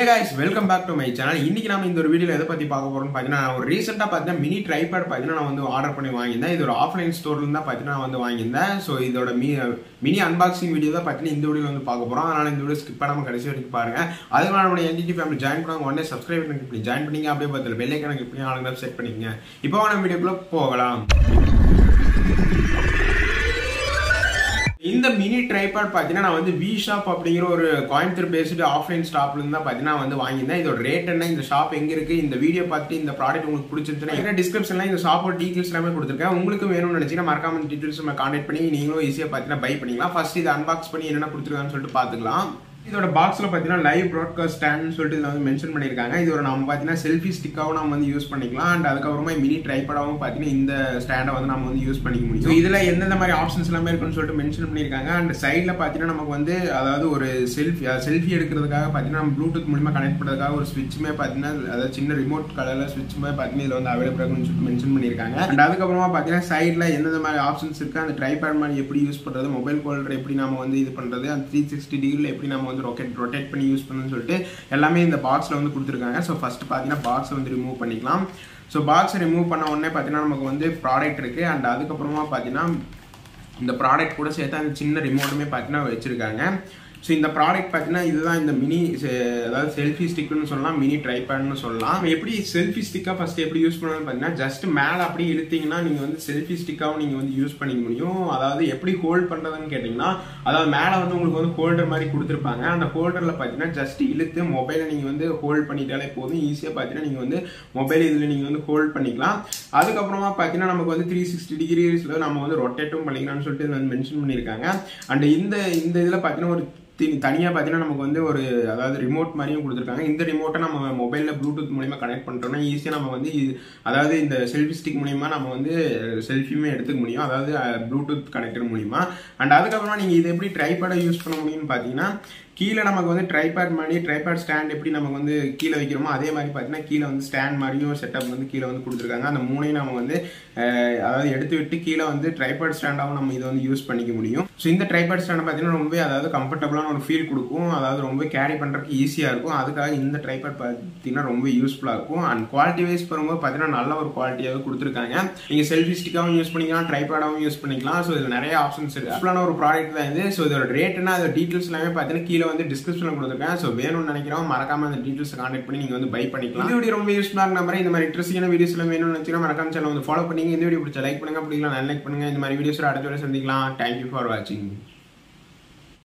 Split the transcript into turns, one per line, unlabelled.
guys welcome back to my channel இன்னைக்கு நாம இந்த ஒரு வீடியோல எதை பத்தி பார்க்க போறோம்னு பாத்தீங்கன்னா நான் ஒரு ரீசெண்டா பார்த்தீங்கன்னா மினி ட்ரைபேட் பார்த்தீங்கன்னா நான் வந்து ஆர்டர் பண்ணி வாங்கியிருந்தேன் இது ஒரு ஆஃப்லைன் ஸ்டோர்ல இருந்தா பார்த்தீங்கன்னா நான் வந்து வாங்கியிருந்தேன் ஸோ இதோட மி மினி அன்பாக்சிங் வீடியோ தான் பார்த்தீங்கன்னா இந்த வீடியோல வந்து பார்க்க போறோம் அதனால இந்த வீடியோ ஸ்கிப் பண்ணாம கடைசி வரைக்கும் பாருங்க அதுக்கு நம்மளுடைய என்டிடி ஃபேமிலி ஜாயின் பண்ணாங்க உடனே சப்ஸ்கிரைப் பண்ணி இப்படி ஜாயின் பண்ணீங்க அப்படியே பார்த்துல பெல்லை கணக்கு இப்படி ஆளுங்க செட் பண்ணிக்கங்க இப்போ நம்ம வீடியோக்குள்ள போகலாம் இந்த மினி ட்ரைபாட் பார்த்தீங்கன்னா நான் வந்து வி ஷாப் அப்படிங்கிற ஒரு கோயம்புத்தூர் பேஸ்டு ஆஃப்லைன் ஸ்டாப்ல இருந்து தான் பார்த்தீங்கன்னா வந்து வாங்கியிருந்தேன் இதோட ரேட் என்ன இந்த ஷாப் எங்க இருக்கு இந்த வீடியோ பார்த்துட்டு இந்த ப்ராடக்ட் உங்களுக்கு பிடிச்சிருந்துச்சுன்னா என்ன டிஸ்கிரிப்ஷன்ல இந்த ஷாப்போட டீட்டெயில்ஸ் எல்லாமே கொடுத்துருக்கேன் உங்களுக்கு வேணும்னு நினைச்சீங்கன்னா மறக்காம டீட்டெயில்ஸ் நம்ம கான்டாக்ட் பண்ணி நீங்களும் ஈஸியாக பார்த்தீங்கன்னா பை பண்ணிக்கலாம் ஃபர்ஸ்ட் இதை அன்பாக்ஸ் பண்ணி என்னென்ன கொடுத்துருக்கான்னு சொல்லிட்டு பார்த்துக்கலாம் இதோட பாக்ஸ்ல பாத்தீங்கன்னா லைவ் ப்ராட்காஸ்ட் ஸ்டாண்ட் சொல்லிட்டு இதுல வந்து மென்ஷன் பண்ணிருக்காங்க இது ஒரு நம்ம பாத்தீங்கன்னா செல்ஃபி ஸ்டிக்காவும் நம்ம வந்து யூஸ் பண்ணிக்கலாம் அண்ட் அதுக்கப்புறமா மினி ட்ரைபடாவும் பாத்தீங்கன்னா இந்த ஸ்டாண்டை வந்து நம்ம வந்து யூஸ் பண்ணிக்க முடியும் So, இதுல எந்தெந்த மாதிரி ஆப்ஷன்ஸ் எல்லாமே இருக்குன்னு சொல்லிட்டு மென்ஷன் பண்ணிருக்காங்க அண்ட் சைட்ல பாத்தீங்கன்னா நமக்கு வந்து அதாவது ஒரு செல்ஃபி செல்ஃபி எடுக்கிறதுக்காக பாத்தீங்கன்னா நம்ம ப்ளூடூத் மூலியமா கனெக்ட் பண்றதுக்காக ஒரு ஸ்விட்சுமே பாத்தீங்கன்னா அதாவது சின்ன ரிமோட் கலர்ல ஸ்விட்ச் மாதிரி பாத்தீங்கன்னா இதுல வந்து அவைலபிள் இருக்குன்னு சொல்லிட்டு மென்ஷன் பண்ணிருக்காங்க அண்ட் அதுக்கப்புறமா பாத்தீங்கன்னா சைட்ல எந்தெந்த மாதிரி ஆப்ஷன்ஸ் இருக்கு அந்த ட்ரைபேட் மாதிரி எப்படி யூஸ் பண்றது மொபைல் ஹோல்டர் எப்படி நம்ம வந்து இது பண்றது அந்த த்ரீ சிக்ஸ்டி டிகிரியில் எப்படி நம்ம வந்து ரொக்கெட் ரொட்டேட் பண்ணி யூஸ் பண்ணணும்னு சொல்லிட்டு எல்லாமே இந்த பாக்ஸில் வந்து கொடுத்துருக்காங்க ஸோ ஃபர்ஸ்ட் பார்த்தீங்கன்னா பாக்ஸை வந்து ரிமூவ் பண்ணிக்கலாம் ஸோ பாக்ஸை ரிமூவ் பண்ண உடனே பார்த்தீங்கன்னா நமக்கு வந்து ப்ராடக்ட் இருக்குது அண்ட் அதுக்கப்புறமா பார்த்தீங்கன்னா இந்த ப்ராடக்ட் கூட சேர்த்து அந்த சின்ன ரிமோட்டுமே பார்த்தீங்கன்னா வச்சுருக்காங்க ஸோ இந்த ப்ராடக்ட் பார்த்தீங்கன்னா இதுதான் இந்த மினி அதாவது செல்ஃபி ஸ்டிக்னு சொல்லலாம் மினி ட்ரைபேட்னு சொல்லலாம் எப்படி செல்ஃபி ஸ்டிக்காக ஃபர்ஸ்ட் எப்படி யூஸ் பண்ணணும்னு பார்த்தீங்கன்னா ஜஸ்ட் மேலே அப்படியே இழுத்தீங்கன்னா நீங்கள் வந்து செல்ஃபி ஸ்டிக்காகவும் நீங்கள் வந்து யூஸ் பண்ணிக்க முடியும் அதாவது எப்படி ஹோல்ட் பண்ணுறதுன்னு கேட்டிங்கன்னா அதாவது மேலே வந்து உங்களுக்கு வந்து ஹோல்டர் மாதிரி கொடுத்துருப்பாங்க அந்த ஹோல்டரில் பார்த்தீங்கன்னா ஜஸ்ட் இழுத்து மொபைலை நீங்கள் வந்து ஹோல்ட் பண்ணிட்டாலே போதும் ஈஸியாக பார்த்தீங்கன்னா நீங்கள் வந்து மொபைல் இதில் நீங்கள் வந்து ஹோல்ட் பண்ணிக்கலாம் அதுக்கப்புறமா பார்த்தீங்கன்னா நமக்கு வந்து த்ரீ சிக்ஸ்டி டிகிரிஸில் நம்ம வந்து ரொட்டேட்டும் பண்ணிக்கலாம்னு சொல்லிட்டு இதில் வந்து மென்ஷன் பண்ணியிருக்காங்க அண்ட் இந்த இந்த இதில் பார்த்தீங்கன்னா ஒரு தனியாக பார்த்தீங்கன்னா நமக்கு வந்து ஒரு அதாவது ரிமோட் மாதிரியும் கொடுத்துருக்காங்க இந்த ரிமோட்டை நம்ம மொபைலில் ப்ளூடூத் மூலியமா கனெக்ட் பண்ணிட்டோம்னா ஈஸியாக நம்ம வந்து இது- அதாவது இந்த செல்ஃபி ஸ்டிக் மூலியமா நம்ம வந்து செல்ஃபியுமே எடுத்துக்க முடியும் அதாவது ப்ளூடூத் கனெக்டர் மூலியமா அண்ட் அதுக்கப்புறமா நீங்கள் இது எப்படி ட்ரைபேடை யூஸ் பண்ண முடியும்னு பார்த்தீங்கன்னா கீழே நமக்கு வந்து ட்ரைபேட் மாதிரி ட்ரைபேட் ஸ்டாண்ட் எப்படி நமக்கு வந்து கீழே வைக்கிறோமோ அதே மாதிரி பார்த்தீங்கன்னா கீழே வந்து ஸ்டாண்ட் மாதிரியும் செட்டப் வந்து கீழே வந்து கொடுத்துருக்காங்க அந்த மூணையும் நம்ம வந்து அஹ், அதாவது எடுத்து விட்டு கீழே வந்து ட்ரைபேட் ஸ்டாண்டாகவும் நம்ம இதை வந்து யூஸ் பண்ணிக்க முடியும் ஸோ இந்த ட்ரைபேட் ஸ்டாண்ட் பார்த்தீங்கன்னா ரொம்ப அதாவது கம்ஃபர்டபுளான ஒரு ஃபீல் கொடுக்கும் அதாவது ரொம்ப கேரி பண்ணுறதுக்கு ஈஸியாக இருக்கும் அதுக்காக இந்த ட்ரைபேட் பார்த்தீங்கன்னா ரொம்ப யூஸ்ஃபுல்லாக இருக்கும் அண்ட் குவாலிட்டி வைஸ் வரும்போது பார்த்தீங்கன்னா நல்ல ஒரு குவாலிட்டியாகவே கொடுத்துருக்காங்க நீங்கள் செல்ஃபி ஸ்டிக்காகவும் யூஸ் பண்ணிக்கலாம் ட்ரைபேடாகவும் யூஸ் பண்ணிக்கலாம் ஸோ இதில் நிறைய ஆப்ஷன்ஸ் இருக்கு ஆப்ஷனான ஒரு ப்ராடக்ட் தான் இது ஸோ இதோட ரேட்னா அதோட டீட்டெயில்ஸ் எல்லாமே பார்த்தீங்கன்னா கீழே வந்து டிஸ்கிரிப்ஷனில் கொடுத்துருக்கேன் ஸோ வேணும்னு நினைக்கிறோம் மறக்காம அந்த டீட்டெயில்ஸ் கான்டாக்ட் பண்ணி நீங்கள் வந்து பை பண்ணிக்கலாம் இந்த வீடியோ ரொம்ப யூஸ்ஃபுல்லாக நம்பர் இந்த மாதிரி இன்ட்ரெஸ்டிங்கான வீடியோஸ் எல்லாம் வேணும்னு நினைச்சீங்கன்னா மறக்காம சேனல் வந்து ஃபாலோ பண்ணி இந்த வீடியோ பிடிச்ச லைக் பண்ணுங்க பிடிக்கலாம் லைக் பண்ணுங்க இந்த மாதிரி வீடியோஸ் அடுத்த வரை சந்திக்கலாம் தேங்க்யூ ஃபார் வாட்சிங்